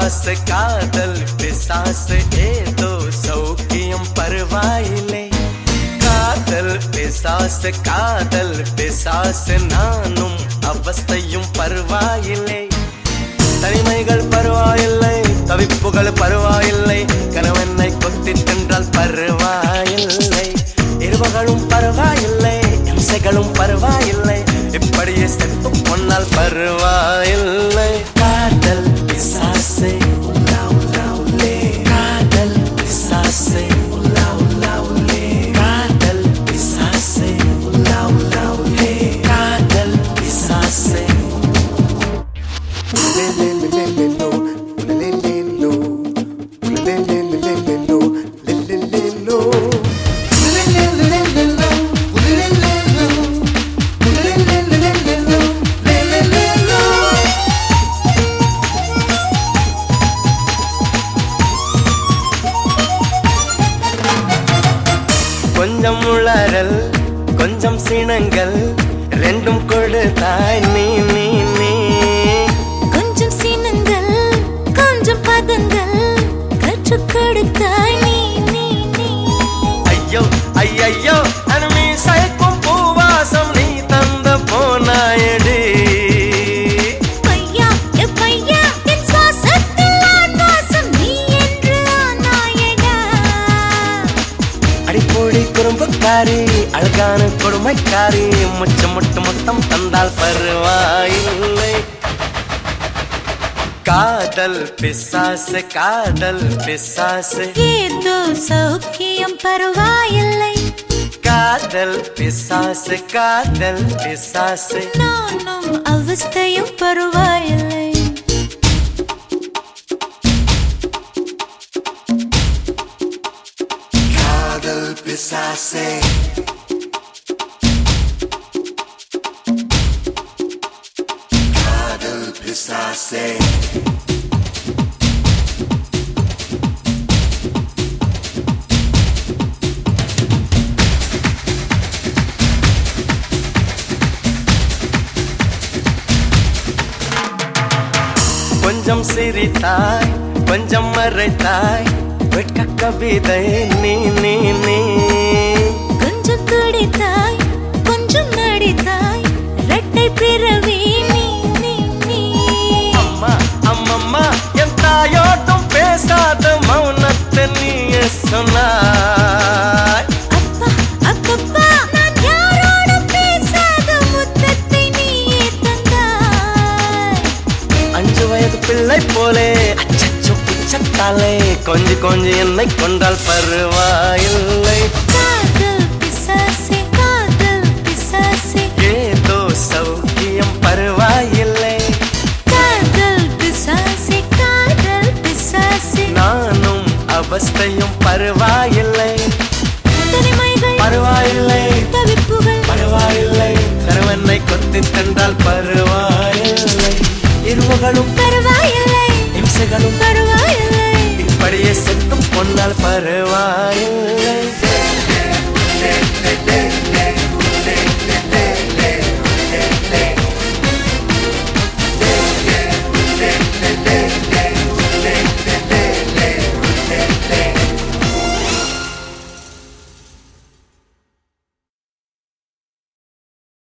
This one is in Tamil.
பிசாசு காதல் பிசாசு ஏதோ சௌக்கியம் பரவாயில்லை காதல் பிசாசு காதல் பிசாசு நானும் அவஸ்தையும் பரவாயில்லை தனிமைகள் பரவாயில்லை தவிப்புகள் பரவாயில்லை கணவனை கொத்தி தின்றால் பரவாயில்லை இருவகளும் பரவாயில்லை இம்சைகளும் பரவாயில்லை இப்படியே செத்து பொன்னால் பரவாயில்லை காதல் பிசாசே உலா உலா உலே காதல் பிசாசே உலா உலா உலே காதல் பிசாசே உலா உலா உலே காதல் பிசாசே Ulelelelelelo, ulelelelo, ulelelelelelo, lelelelo. Ulelelelelelo, ulelelelo, ulelelelelelo, lelelelo. கொஞ்சம் உளறல் கொஞ்சம் சினங்கள் ரெண்டும் கொடுத்தாய் நீ நீ நீ கொஞ்சம் சினங்கள் கொஞ்சம் பதங்கள் கற்றுக் கொடுத்தாய் நீ நீ நீ ஐயோ ஐயையோ அனுமி சயக்கும் பூவாசம் நீ தந்த போனாயடி பையா எ பையா என் சுவாசத்தில் ஆண் வாசம் நீ என்று ஆனாயடா அடிப்பொடி குறும்புக்காரி அழகான கொடுமைக்காரி முச்சம் முட்டு மொத்தம் தந்தால் பரவாயில்லை காதல் பிசாசு காதல் பிசாசு ஏதோ சௌக்கியம் பரவாயில்லை காதல் பிசாசு காதல் பிசாசு நானும் அவஸ்தையும் பரவாயில்லை காதல் பிசாசே காதல் பிசாசே கொஞ்சம் சிரித்தாய் கொஞ்சம் மறைத்தாய் வெட்க கவிதை நீ நீ நீ கொஞ்சம் துடித்தாய் கொஞ்சம் நடித்தாய் இரட்டை பிறவி நீ நீ நீ அம்மா அம்மம்மா என் தாயோட்டும் பேசாத மௌனத்தை நீ சொன்னாய் அப்பா அப்பப்பா நான் யாரோடும் பேசாத முத்தத்தை நீயே தந்தாய் அஞ்சு வயது பிள்ளை போலே அச்சச்சோ பிச்சத்தாலே கொஞ்சி கொஞ்சி என்னை கொண்டால் பரவாயில்லை காதல் பிசாசே காதல் பிசாசே ஏதோ சௌக்கியம் பரவாயில்லை காதல் பிசாசே காதல் பிசாசே நானும் அவஸ்தையும் பரவாயில்லை தனிமைகள் பரவாயில்லை தவிப்புகள் பரவாயில்லை கணவனை கொத்தி தந்தால் பரவாயில்லை இருவுகளும் பரவாயில்லை இம்சைகளும் பரவாயில்லை இப்படியே செத்தும் பொன்னால் பரவாயில்லை